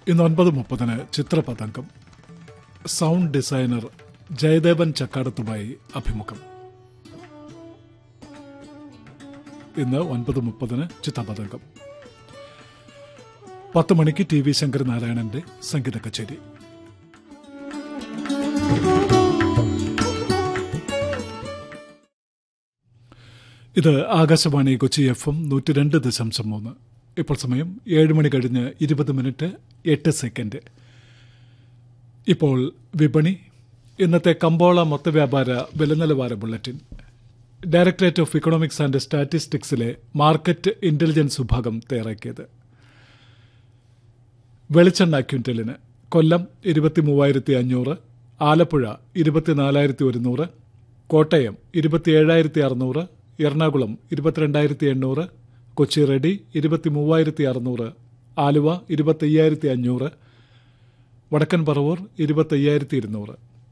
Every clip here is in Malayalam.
ഇന്ന് ഒൻപത് മുപ്പതിന് ചിത്രപതംഗം സൗണ്ട് ഡിസൈനർ ജയദേവൻ ചക്കാടത്തുമായി അഭിമുഖം ഇന്ന് ഒൻപത് മുപ്പതിന് ചിത്രപതംഗം പത്ത് മണിക്ക് ടി വി ശങ്കരനാരായണന്റെ സംഗീത കച്ചേരി ഇത് ആകാശവാണി കൊച്ചി എഫ് എം നൂറ്റി രണ്ട് ദശാംശം മൂന്ന് ഇപ്പോൾ സമയം ഏഴ് മണി കഴിഞ്ഞ് ഇരുപത് മിനിറ്റ് എട്ട് സെക്കൻഡ് ഇപ്പോൾ വിപണി ഇന്നത്തെ കമ്പോള മൊത്തവ്യാപാര വിലനിലവാര bulletin directorate of economics and സ്റ്റാറ്റിസ്റ്റിക്സിലെ മാർക്കറ്റ് ഇന്റലിജൻസ് വിഭാഗം തയ്യാറാക്കിയത് വെളിച്ചെണ്ണ ക്വിന്റലിന് കൊല്ലം ഇരുപത്തി മൂവായിരത്തി അഞ്ഞൂറ് ആലപ്പുഴ ഇരുപത്തിനാലായിരത്തി ഒരുന്നൂറ് കോട്ടയം ഇരുപത്തിയേഴായിരത്തി അറുന്നൂറ് എറണാകുളം ഇരുപത്തിരണ്ടായിരത്തി എണ്ണൂറ് കൊച്ചി റെഡി ഇരുപത്തി മൂവായിരത്തി അറുന്നൂറ് ആലുവ ഇരുപത്തയ്യായിരത്തി അഞ്ഞൂറ് വടക്കൻ പറവൂർ ഇരുപത്തയ്യായിരത്തി ഇരുന്നൂറ്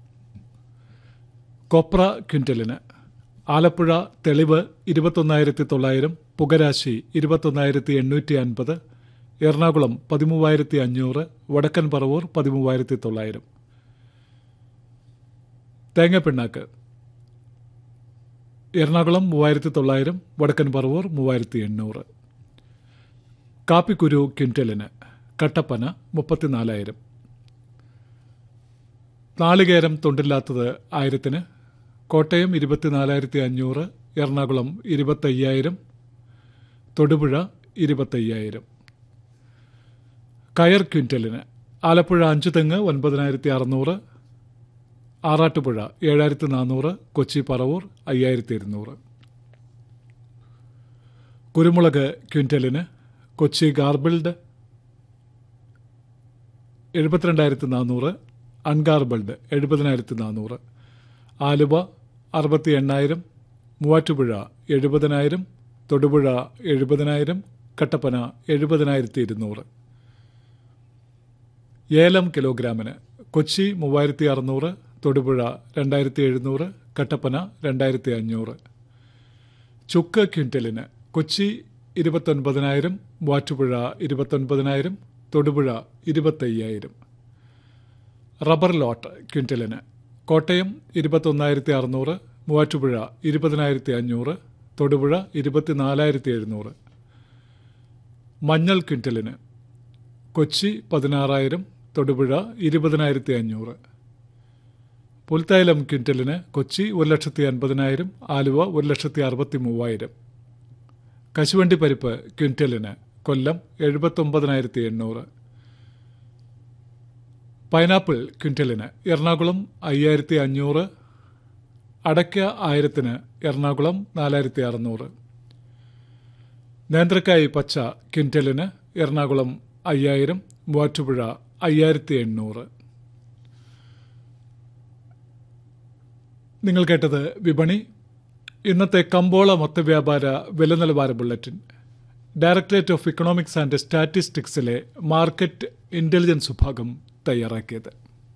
കൊപ്ര ക്വിന്റലിന് ആലപ്പുഴ തെളിവ് ഇരുപത്തൊന്നായിരത്തി തൊള്ളായിരം പുകരാശി ഇരുപത്തൊന്നായിരത്തി എണ്ണൂറ്റി അൻപത് എറണാകുളം പതിമൂവായിരത്തി അഞ്ഞൂറ് വടക്കൻ പറവൂർ പതിമൂവായിരത്തി തൊള്ളായിരം തേങ്ങപ്പിണ്ണാക്ക് എറണാകുളം മൂവായിരത്തി തൊള്ളായിരം വടക്കൻ പറവൂർ മൂവായിരത്തി എണ്ണൂറ് കാപ്പിക്കുരു ക്വിന്റലിന് കട്ടപ്പന മുപ്പത്തിനാലായിരം നാളികേരം തൊണ്ടില്ലാത്തത് ആയിരത്തിന് കോട്ടയം ഇരുപത്തിനാലായിരത്തി അഞ്ഞൂറ് എറണാകുളം ഇരുപത്തയ്യായിരം തൊടുപുഴ ഇരുപത്തയ്യായിരം കയർ ക്വിന്റലിന് ആലപ്പുഴ അഞ്ചു തെങ്ങ് ഒൻപതിനായിരത്തി അറുന്നൂറ് ആറാട്ടുപുഴ ഏഴായിരത്തി നാനൂറ് കൊച്ചി പറവൂർ അയ്യായിരത്തി ഇരുന്നൂറ് കുരുമുളക് ക്വിന്റലിന് കൊച്ചി ഗാർബിൾഡ് എഴുപത്തിരണ്ടായിരത്തി നാനൂറ് അൺഗാർബിൾഡ് എഴുപതിനായിരത്തി നാനൂറ് ആലുവ അറുപത്തി എണ്ണായിരം മൂവാറ്റുപുഴ എഴുപതിനായിരം തൊടുപുഴ എഴുപതിനായിരം കട്ടപ്പന എഴുപതിനായിരത്തി ഇരുന്നൂറ് ഏലം കിലോഗ്രാമിന് കൊച്ചി മൂവായിരത്തി അറുന്നൂറ് തൊടുപുഴ രണ്ടായിരത്തി എഴുന്നൂറ് കട്ടപ്പന രണ്ടായിരത്തി അഞ്ഞൂറ് ചുക്ക് ക്വിന്റലിന് കൊച്ചി ഇരുപത്തൊൻപതിനായിരം മൂവാറ്റുപുഴ ഇരുപത്തൊൻപതിനായിരം തൊടുപുഴ ഇരുപത്തയ്യായിരം റബ്ബർ ലോട്ട് ക്വിന്റലിന് കോട്ടയം ഇരുപത്തൊന്നായിരത്തി അറുന്നൂറ് മൂവാറ്റുപുഴ ഇരുപതിനായിരത്തി അഞ്ഞൂറ് തൊടുപുഴ ഇരുപത്തിനാലായിരത്തി എഴുന്നൂറ് മഞ്ഞൾ ക്വിന്റലിന് കൊച്ചി പതിനാറായിരം തൊടുപുഴ ഇരുപതിനായിരത്തി അഞ്ഞൂറ് പുൽത്തൈലം ക്വിന്റലിന് കൊച്ചി ഒരു ലക്ഷത്തി അൻപതിനായിരം ആലുവ ഒരു ലക്ഷത്തി അറുപത്തി മൂവായിരം കശുവണ്ടി പരിപ്പ് ക്വിന്റലിന് കൊല്ലം എഴുപത്തൊമ്പതിനായിരത്തി എണ്ണൂറ് പൈനാപ്പിൾ ക്വിന്റലിന് എറണാകുളം അയ്യായിരത്തി അഞ്ഞൂറ് അടയ്ക്ക ആയിരത്തിന് എറണാകുളം നാലായിരത്തി അറുന്നൂറ് നേന്ത്രക്കായ് പച്ച ക്വിന്റലിന് എറണാകുളം അയ്യായിരം മൂവാറ്റുപുഴ അയ്യായിരത്തി എണ്ണൂറ് നിങ്ങൾ കേട്ടത് വിപണി ഇന്നത്തെ കമ്പോള മൊത്തവ്യാപാര വില നിലവാര bulletin directorate of economics and സ്റ്റാറ്റിസ്റ്റിക്സിലെ മാർക്കറ്റ് ഇന്റലിജൻസ് വിഭാഗം തയ്യാറാക്കിയത്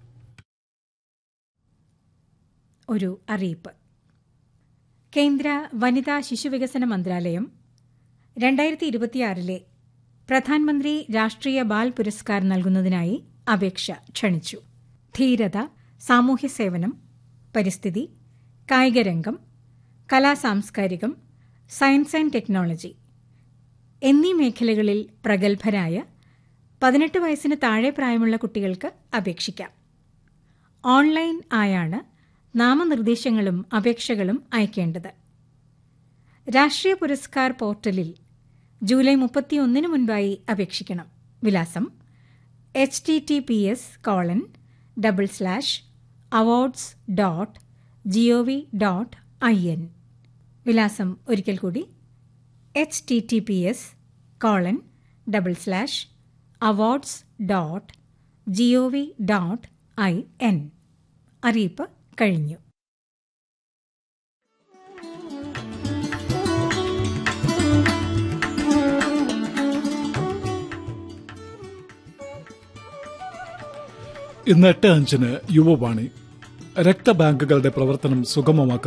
ഒരു അറിയിപ്പ് കേന്ദ്ര വനിതാ ശിശുവികസന മന്ത്രാലയം രണ്ടായിരത്തി ഇരുപത്തിയാറിലെ പ്രധാനമന്ത്രി രാഷ്ട്രീയ ബാൽ പുരസ്കാർ നൽകുന്നതിനായി അപേക്ഷ ക്ഷണിച്ചു ധീരത സാമൂഹ്യ സേവനം പരിസ്ഥിതി കായികരംഗം കലാസാംസ്കാരികം സയൻസ് ആൻഡ് ടെക്നോളജി എന്നീ മേഖലകളിൽ പ്രഗത്ഭരായ പതിനെട്ട് വയസ്സിന് താഴെ പ്രായമുള്ള കുട്ടികൾക്ക് അപേക്ഷിക്കാം ഓൺലൈൻ ആയാണ് നാമനിർദ്ദേശങ്ങളും അപേക്ഷകളും അയക്കേണ്ടത് രാഷ്ട്രീയ പുരസ്കാർ പോർട്ടലിൽ ജൂലൈ മുപ്പത്തിയൊന്നിന് മുൻപായി അപേക്ഷിക്കണം വിലാസം H T T P S colon double slash awards dot G O V dot I N വിലാസം ഒരിക്കൽ കൂടി H T T P S colon double slash awards dot G O V dot I N അറിയിപ്പ് കഴിഞ്ഞു ഇന്ന് എട്ട് അഞ്ചിന് യുവവാണി രക്തബാങ്കുകളുടെ പ്രവർത്തനം സുഗമമാക്കുന്ന